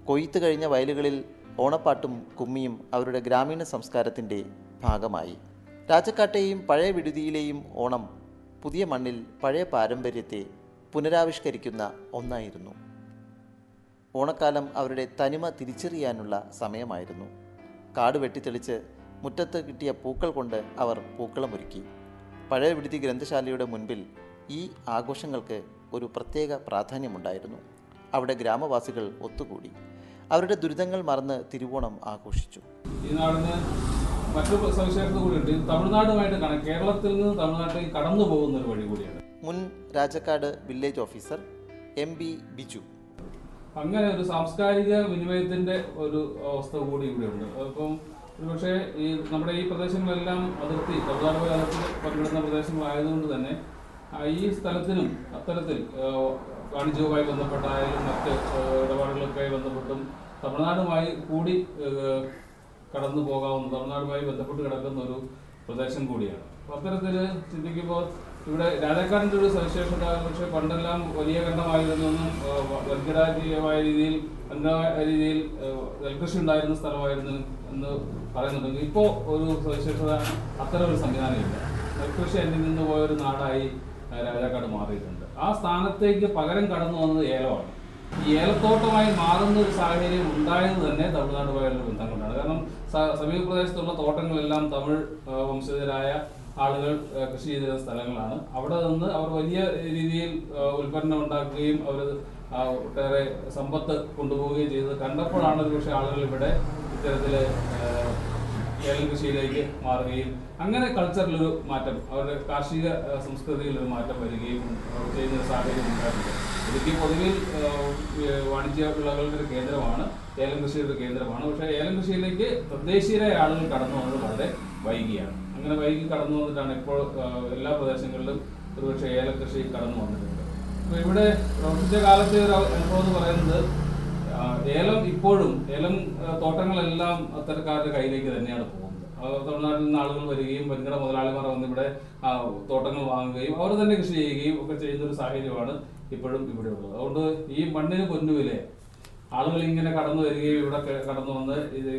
കൊയ്ത്ത് കഴിഞ്ഞ വയലുകളിൽ ഓണപ്പാട്ടും കുമ്മിയും അവരുടെ ഗ്രാമീണ സംസ്കാരത്തിൻ്റെ ഭാഗമായി രാജക്കാട്ടെയും പഴയ വിടുതിയിലെയും ഓണം പുതിയ മണ്ണിൽ പഴയ പാരമ്പര്യത്തെ പുനരാവിഷ്കരിക്കുന്ന ഒന്നായിരുന്നു ഓണക്കാലം അവരുടെ തനിമ തിരിച്ചറിയാനുള്ള സമയമായിരുന്നു കാട് വെട്ടിത്തെളിച്ച് മുറ്റത്ത് കിട്ടിയ പൂക്കൾ കൊണ്ട് അവർ പൂക്കളമൊരുക്കി പഴയ വിടുതി ഗ്രന്ഥശാലയുടെ മുൻപിൽ ഈ ആഘോഷങ്ങൾക്ക് ഒരു പ്രത്യേക പ്രാധാന്യമുണ്ടായിരുന്നു അവിടെ ഗ്രാമവാസികൾ ഒത്തുകൂടി അവരുടെ ദുരിതങ്ങൾ മറന്ന് തിരുവോണം ആഘോഷിച്ചു ഈ നാടിന് മറ്റൊരു സവിശേഷത കൂടിയുണ്ട് ഇത് തമിഴ്നാടുമായിട്ട് കണ കേരളത്തിൽ നിന്ന് തമിഴ്നാട്ടിലേക്ക് കടന്നു പോകുന്ന ഒരു വഴി കൂടിയാണ് മുൻ Rajakkad village officer M B Biju അങ്ങനെ ഒരു സാംസ്കാരിക വിനിമയത്തിന്റെ ഒരു അവസ്ഥ കൂടി ഇവിടെയുണ്ട് അപ്പം ഒരുപക്ഷെ ഈ നമ്മുടെ ഈ പ്രദേശങ്ങളെല്ലാം അതിർത്തി തമിഴ്നാട് അതിർത്തി പങ്കിടുന്ന പ്രദേശങ്ങളായതുകൊണ്ട് തന്നെ ആ, ഈ സ്ഥലത്തിനും അത്തരത്തിൽ ആ, വാണിജ്യവുമായി ബന്ധപ്പെട്ടായാലും മറ്റ് ആ, ഇടപാടുകളൊക്കെ ബന്ധപ്പെട്ടും തമിഴ്നാടുമായി കൂടി ആ, കടന്നു പോകാവുന്ന തമിഴ്നാടുമായി ബന്ധപ്പെട്ട് കിടക്കുന്ന ഒരു പ്രദേശം കൂടിയാണ് അപ്പോൾ അത്തരത്തിൽ ചിന്തിക്കുമ്പോൾ ഇവിടെ രാജാക്കാടിൻ്റെ ഒരു സവിശേഷത പക്ഷേ പണ്ടെല്ലാം വലിയ ഖണ്ഡമായിരുന്നെന്നും വൻകിടാതീയമായ രീതിയിൽ വൻകിടമായ രീതിയിൽ ഏഹ്, നെൽകൃഷി ഉണ്ടായിരുന്ന സ്ഥലമായിരുന്നു എന്ന് പറയുന്നുണ്ടെങ്കിൽ ഇപ്പോൾ ഒരു സവിശേഷത അത്തരം ഒരു സംവിധാനമില്ല നെൽകൃഷി അന്യം നിന്ന് പോയ ഒരു നാടായി ഏഹ്, രാജാക്കാട് മാറിയിട്ടുണ്ട് ആ സ്ഥാനത്തേക്ക് പകരം കടന്നു വന്നത് ഏലമാണ് ഈ ഏലത്തോട്ടമായി മാറുന്ന ഒരു സാഹചര്യം ഉണ്ടായത് തന്നെ തമിഴ്നാടുമായുള്ള ബന്ധം കൊണ്ടാണ് കാരണം സ- സമീപ പ്രദേശത്തുള്ള തോട്ടങ്ങളെല്ലാം തമിഴ് ആ, വംശജരായ ആളുകൾ ആ, കൃഷി ചെയ്തിരുന്ന സ്ഥലങ്ങളാണ് അവിടെ നിന്ന് അവർ വലിയ രീതിയിൽ ആ, ഉൽപ്പന്നം ഉണ്ടാക്കുകയും അവർ ഒട്ടേറെ സമ്പത്ത് കൊണ്ടുപോവുകയും ചെയ്തത് കണ്ടപ്പോഴാണ് ഒരുപക്ഷെ ആളുകൾ ഇവിടെ ഇത്തരത്തില് ആ, ഏലം കൃഷിയിലേക്ക് മാറുകയും അങ്ങനെ കൾച്ചറിലൊരു മാറ്റം അവരുടെ കാർഷിക ആ, സംസ്കൃതിയിൽ ഒരു മാറ്റം വരികയും ആ, ചെയ്യുന്ന ഒരു സാഹചര്യം ഉണ്ടായിട്ടുണ്ട് ഇടുക്കി പൊതുവിൽ ആ, ഏ, വാണിജ്യ വിളകളുടെ ഒരു കേന്ദ്രമാണ് ഏലം കൃഷിയുടെ ഒരു കേന്ദ്രമാണ് പക്ഷേ ഏലം കൃഷിയിലേക്ക് തദ്ദേശീയരായ ആളുകൾ കടന്നു വന്നത് വളരെ വൈകിയാണ് അങ്ങനെ വൈകി കടന്നു വന്നിട്ടാണ് ഇപ്പോൾ ആ, എല്ലാ പ്രദേശങ്ങളിലും ഒരുപക്ഷെ ഏലം കൃഷി കടന്നു വന്നിട്ടുണ്ട് അപ്പോൾ ഇവിടെ പ്രവർത്തിച്ച കാലത്തെ ഒരു അനുഭവം എന്ന് പറയുന്നത് ആ, ഏലം ഇപ്പോഴും ഏലം ആ, തോട്ടങ്ങളെല്ലാം അത്തരക്കാരുടെ കയ്യിലേക്ക് തന്നെയാണ് പോകുന്നത് ആ, തമിഴ്നാട്ടിൽ നിന്ന് ആളുകൾ വരികയും വൻകിട മുതലാളിമാർ വന്ന് ഇവിടെ ആ, തോട്ടങ്ങൾ വാങ്ങുകയും അവർ തന്നെ കൃഷി ചെയ്യുകയും ഒക്കെ ചെയ്യുന്ന ഒരു സാഹചര്യമാണ് ഇപ്പോഴും ഇവിടെ ഉള്ളത് അതുകൊണ്ട് ഈ മണ്ണിന് പൊന്നുവിലെ ആളുകൾ ഇങ്ങനെ കടന്നു വരികയും ഇവിടെ ക- കടന്നു വന്ന് ഇത്